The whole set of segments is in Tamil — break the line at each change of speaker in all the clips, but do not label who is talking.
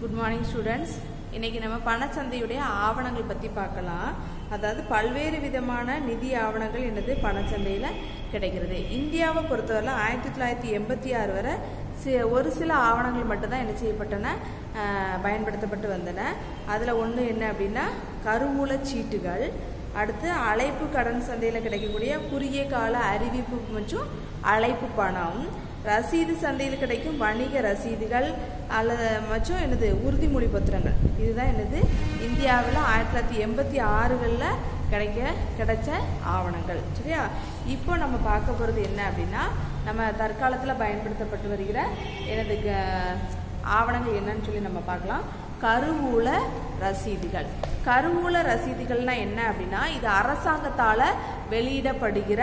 குட் மார்னிங் ஸ்டூடெண்ட்ஸ் இன்னைக்கு நம்ம பணச்சந்தையுடைய ஆவணங்கள் பற்றி பார்க்கலாம் அதாவது பல்வேறு விதமான நிதி ஆவணங்கள் என்னது பணச்சந்தையில் கிடைக்கிறது இந்தியாவை பொறுத்தவரை ஆயிரத்தி தொள்ளாயிரத்தி எண்பத்தி ஆறு வரை சி ஒரு சில ஆவணங்கள் மட்டும்தான் என்ன செய்யப்பட்டன அஹ், பயன்படுத்தப்பட்டு வந்தன அதில் ஒன்று என்ன அப்படின்னா கருவூலச் சீட்டுகள் அடுத்து அழைப்பு கடன் சந்தையில் கிடைக்கக்கூடிய குறுகிய கால அறிவிப்பு மற்றும் அழைப்பு பணம் ரசீது சந்தையில் கிடைக்கும் வணிக ரசீதுகள் அல்லது மற்றும் என்னது உறுதிமொழி பத்திரங்கள் இதுதான் என்னது இந்தியாவில் ஆயிரத்தி தொள்ளாயிரத்தி எண்பத்தி ஆறுகளில் கிடைக்க கிடைச்ச ஆவணங்கள் சரியா இப்போ நம்ம பார்க்க போகிறது என்ன அப்படின்னா நம்ம தற்காலத்தில் பயன்படுத்தப்பட்டு வருகிற எனது க- ஆவணங்கள் என்னன்னு சொல்லி நம்ம பார்க்கலாம் கருவூல ரசீதுகள் கருவூல ரசீதுகள்னா என்ன அப்படின்னா இது அரசாங்கத்தால் வெளியிடப்படுகிற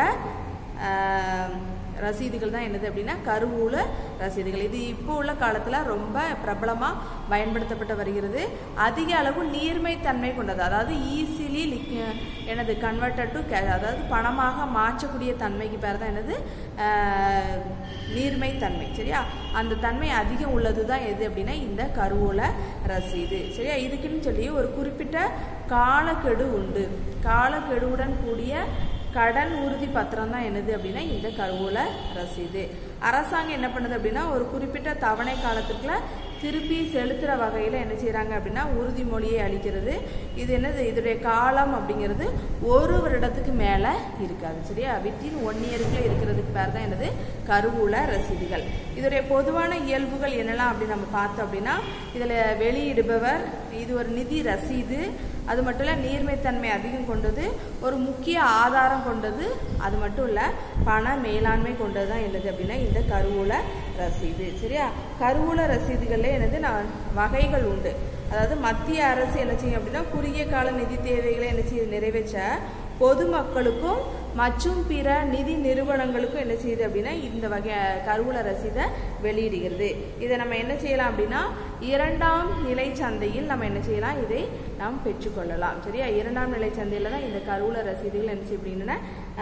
ஆஹ், ரசீதுகள் தான் என்னது அப்படின்னா கருவூல ரசீதுகள் இது இப்போ உள்ள காலத்தில் ரொம்ப பிரபலமாக பயன்படுத்தப்பட்டு வருகிறது அதிக அளவு நீர்மைத்தன்மை கொண்டது அதாவது ஈஸிலி எனது கன்வெர்டட் டு அதாவது பணமாக மாற்றக்கூடிய தன்மைக்கு பேர் தான் என்னது ஆஹ், நீர்மைத்தன்மை சரியா அந்த தன்மை அதிகம் உள்ளது தான் எது அப்படின்னா இந்த கருவூல ரசீது சரியா இதுக்குன்னு சொல்லி ஒரு குறிப்பிட்ட காலக்கெடு உண்டு காலக்கெடுவுடன் கூடிய கடன் உறுதி பத்திரம் தான் என்னது அப்படின்னா இந்த கருவூல ரசீது அரசாங்கம் என்ன பண்ணுது அப்படின்னா ஒரு குறிப்பிட்ட தவணை காலத்துக்குள்ள திருப்பி செலுத்துகிற வகையில் என்ன செய்கிறாங்க அப்படின்னா உறுதிமொழியை அளிக்கிறது இது என்னது இதோடைய காலம் அப்படிங்கிறது ஒரு வருடத்துக்கு மேலே இருக்காது சரியா வித்தின் ஒன் இயருக்குள்ள இருக்கிறதுக்கு பேர் தான் என்னது கருவூல ரசீதுகள் இதோடைய பொதுவான இயல்புகள் என்னெல்லாம் அப்படி நம்ம பார்த்தோம் அப்படின்னா இதில் வெளியிடுபவர் இது ஒரு நிதி ரசீது அது மட்டும் இல்லை நீர்மைத்தன்மை அதிகம் கொண்டது ஒரு முக்கிய ஆதாரம் கொண்டது அது மட்டும் இல்லை பண மேலாண்மை கொண்டது தான் என்னது அப்படின்னா இந்த கருவூல ரசீது சரியா கருவூல ரசீதுகளில் என்னது நான் வகைகள் உண்டு அதாவது மத்திய அரசு என்ன செய்யும் அப்படின்னா குறுகிய கால நிதி தேவைகளை என்ன செய்யுது நிறைவேற்ற பொதுமக்களுக்கும் மற்றும் பிற நிதி நிறுவனங்களுக்கும் என்ன செய்யுது அப்படின்னா இந்த வகை கருவூல ரசீதை வெளியிடுகிறது இதை நம்ம என்ன செய்யலாம் அப்படின்னா இரண்டாம் நிலை சந்தையில் நம்ம என்ன செய்யலாம் இதை நாம் பெற்றுக்கொள்ளலாம் சரியா இரண்டாம் நிலை சந்தையில் தான் இந்த கருவூல ரசீதுகள் என்ன செய்யப்படுகின்றன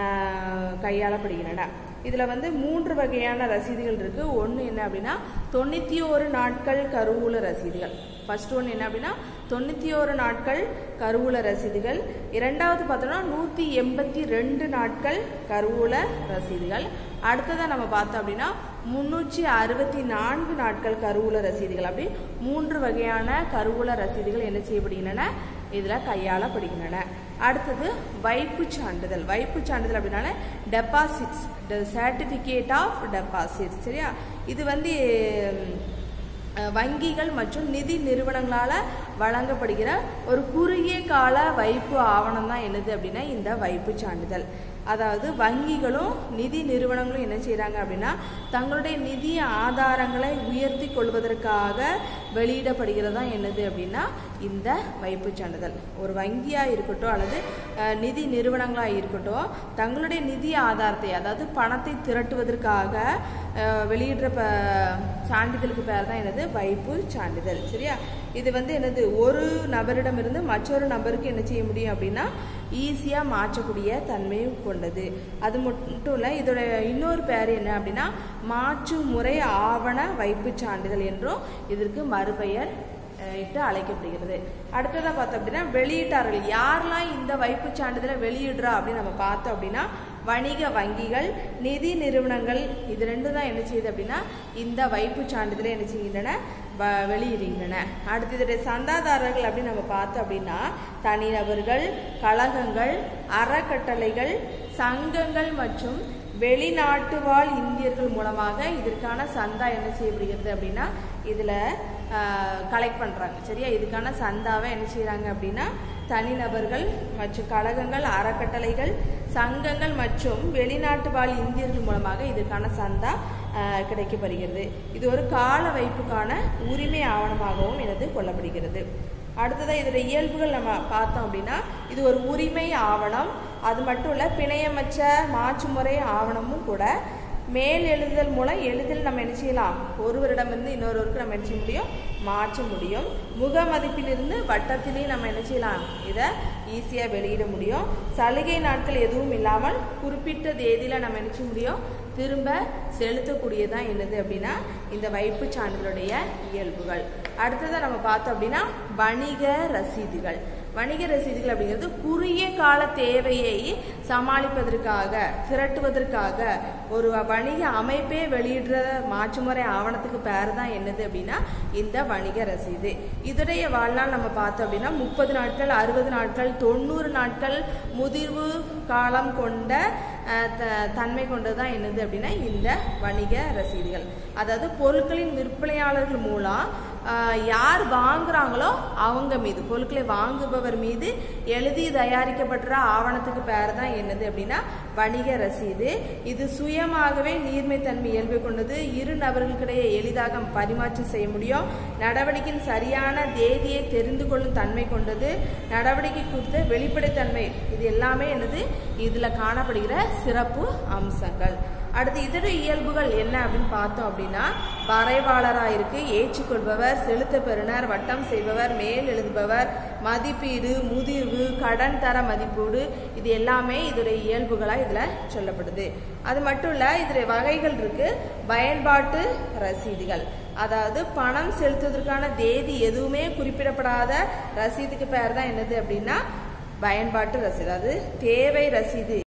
ஆஹ், கையாளப்படுகின்றன இதில் வந்து மூன்று வகையான ரசீதுகள் இருக்குது ஒன்று என்ன அப்படின்னா தொண்ணூற்றி ஒரு நாட்கள் கருவூல ரசீதுகள் ஃபர்ஸ்ட் ஒன்று என்ன அப்படின்னா தொண்ணூற்றி ஒரு நாட்கள் கருவூல ரசீதுகள் இரண்டாவது பார்த்தோம்னா நூற்றி எண்பத்தி ரெண்டு நாட்கள் கருவூல ரசீதுகள் அடுத்ததாக நம்ம பார்த்தோம் அப்படின்னா முந்நூற்றி அறுபத்தி நான்கு நாட்கள் கருவூல ரசீதுகள் அப்படி மூன்று வகையான கருவூல ரசீதுகள் என்ன செய்யப்படுகின்றன இதில் கையாளப்படுகின்றன அடுத்தது வைப்பு சான்றிதழ் வைப்பு சான்றிதழ் அப்படின்னால டெபாசிட்ஸ் சர்டிஃபிகேட் ஆஃப் டெபாசிட்ஸ் சரியா இது வந்து அஹ், வங்கிகள் மற்றும் நிதி நிறுவனங்களால் வழங்கப்படுகிற ஒரு குறுகிய கால வைப்பு ஆவணம் தான் என்னது அப்படின்னா இந்த வைப்பு சான்றிதழ் அதாவது வங்கிகளும் நிதி நிறுவனங்களும் என்ன செய்கிறாங்க அப்படின்னா தங்களுடைய நிதி ஆதாரங்களை உயர்த்தி கொள்வதற்காக வெளியிடப்படுகிறதா என்னது அப்படின்னா இந்த வைப்பு சான்றிதழ் ஒரு வங்கியாக இருக்கட்டும் அல்லது அஹ், நிதி நிறுவனங்களாக இருக்கட்டும் தங்களுடைய நிதி ஆதாரத்தை அதாவது பணத்தை திரட்டுவதற்காக அஹ், வெளியிடுற ப சான்றிதழுக்கு பேர் தான் என்னது வைப்பு சான்றிதழ் சரியா இது வந்து என்னது ஒரு நபரிடமிருந்து மற்றொரு நபருக்கு என்ன செய்ய முடியும் அப்படின்னா ஈஸியாக மாற்றக்கூடிய தன்மையும் கொண்டது அது மட்டும் இல்லை இதோட இன்னொரு பேர் என்ன அப்படின்னா மாற்று முறை ஆவண வைப்பு சான்றிதழ் என்றும் இதற்கு மறுபெயர் அஹ், இட்டு அழைக்கப்படுகிறது அடுத்ததாக பார்த்தோம் அப்படின்னா வெளியீட்டாளர்கள் யாரெல்லாம் இந்த வைப்பு சான்றிதழை வெளியிடுறா அப்படின்னு நம்ம பார்த்தோம் அப்படின்னா வணிக வங்கிகள் நிதி நிறுவனங்கள் இது ரெண்டும் தான் என்ன செய்யுது அப்படின்னா இந்த வைப்பு சான்றிதழை என்ன செய்கின்றன வ- வெளியிடுகின்றன அடுத்து இதோடைய சந்தாதாரர்கள் அப்படின்னு நம்ம பார்த்தோம் அப்படின்னா தனிநபர்கள் கழகங்கள் அறக்கட்டளைகள் சங்கங்கள் மற்றும் வெளிநாட்டு வாழ் இந்தியர்கள் மூலமாக இதற்கான சந்தா என்ன செய்யப்படுகிறது அப்படின்னா இதில் கலெக்ட் பண்ணுறாங்க சரியா இதுக்கான சந்தாவை என்ன செய்கிறாங்க அப்படின்னா தனிநபர்கள் மற்றும் கழகங்கள் அறக்கட்டளைகள் சங்கங்கள் மற்றும் வெளிநாட்டு வாழ் இந்தியர்கள் மூலமாக இதற்கான சந்தா ஆஹ், கிடைக்கப்பெறுகிறது இது ஒரு கால வைப்புக்கான உரிமை ஆவணமாகவும் எனது கொள்ளப்படுகிறது அடுத்ததாக இதோட இயல்புகள் நம்ம பார்த்தோம் அப்படின்னா இது ஒரு உரிமை ஆவணம் அது மட்டும் இல்லை பிணையமற்ற மாற்றுமுறை ஆவணமும் கூட மேல் எழுதுதல் மூலம் எளிதில் நம்ம என்ன செய்யலாம் ஒருவரிடமிருந்து இன்னொருவருக்கு நம்ம என்ன செய்ய முடியும் மாற்ற முடியும் முக மதிப்பிலிருந்து வட்டத்திலையும் நம்ம என்ன செய்யலாம் இதை ஈஸியாக வெளியிட முடியும் சலுகை நாட்கள் எதுவும் இல்லாமல் குறிப்பிட்ட தேதியில் நம்ம என்ன செய்ய முடியும் திரும்ப செலுத்தக்கூடியதான் என்னது அப்படின்னா இந்த வைப்பு சான்றிதழுடைய இயல்புகள் அடுத்ததாக நம்ம பார்த்தோம் அப்படின்னா வணிக ரசீதுகள் வணிக ரசீதுகள் அப்படிங்கிறது குறுகிய கால தேவையை சமாளிப்பதற்காக திரட்டுவதற்காக ஒரு வணிக அமைப்பே வெளியிடுற மாற்றுமுறை ஆவணத்துக்கு பேர் தான் என்னது அப்படின்னா இந்த வணிக ரசீது இதோடைய வாழ்நாள் நம்ம பார்த்தோம் அப்படின்னா முப்பது நாட்கள் அறுபது நாட்கள் தொண்ணூறு நாட்கள் முதிர்வு காலம் கொண்ட அஹ், த- தன்மை கொண்டதான் என்னது அப்படின்னா இந்த வணிக ரசீதுகள் அதாவது பொருட்களின் விற்பனையாளர்கள் மூலம் ஆஹ், யார் வாங்குறாங்களோ அவங்க மீது பொருட்களை வாங்குபவர் மீது எழுதி தயாரிக்கப்பட்ட ஆவணத்துக்கு பேர் தான் என்னது அப்படின்னா வணிக ரசீது இது சுயமாகவே நீர்மைத்தன்மை இயல்பை கொண்டது இரு நபர்களுக்கிடையே எளிதாக பரிமாற்றம் செய்ய முடியும் நடவடிக்கையின் சரியான தேதியை தெரிந்து கொள்ளும் தன்மை கொண்டது நடவடிக்கை குறித்த வெளிப்படைத்தன்மை இது எல்லாமே என்னது இதில் காணப்படுகிற சிறப்பு அம்சங்கள் அடுத்து இதர இயல்புகள் என்ன அப்படின்னு பார்த்தோம் அப்படின்னா வரைவாளராக இருக்கு ஏற்றுக்கொள்பவர் செலுத்த பெறுநர் வட்டம் செய்பவர் மேல் எழுதுபவர் மதிப்பீடு முதிர்வு கடன் தர மதிப்பீடு இது எல்லாமே இதோடைய இயல்புகளாக இதில் சொல்லப்படுது அது மட்டும் இல்லை இதில் வகைகள் இருக்கு பயன்பாட்டு ரசீதுகள் அதாவது பணம் செலுத்துவதற்கான தேதி எதுவுமே குறிப்பிடப்படாத ரசீதுக்கு பேர் தான் என்னது அப்படின்னா பயன்பாட்டு ரசீது அதாவது தேவை ரசீது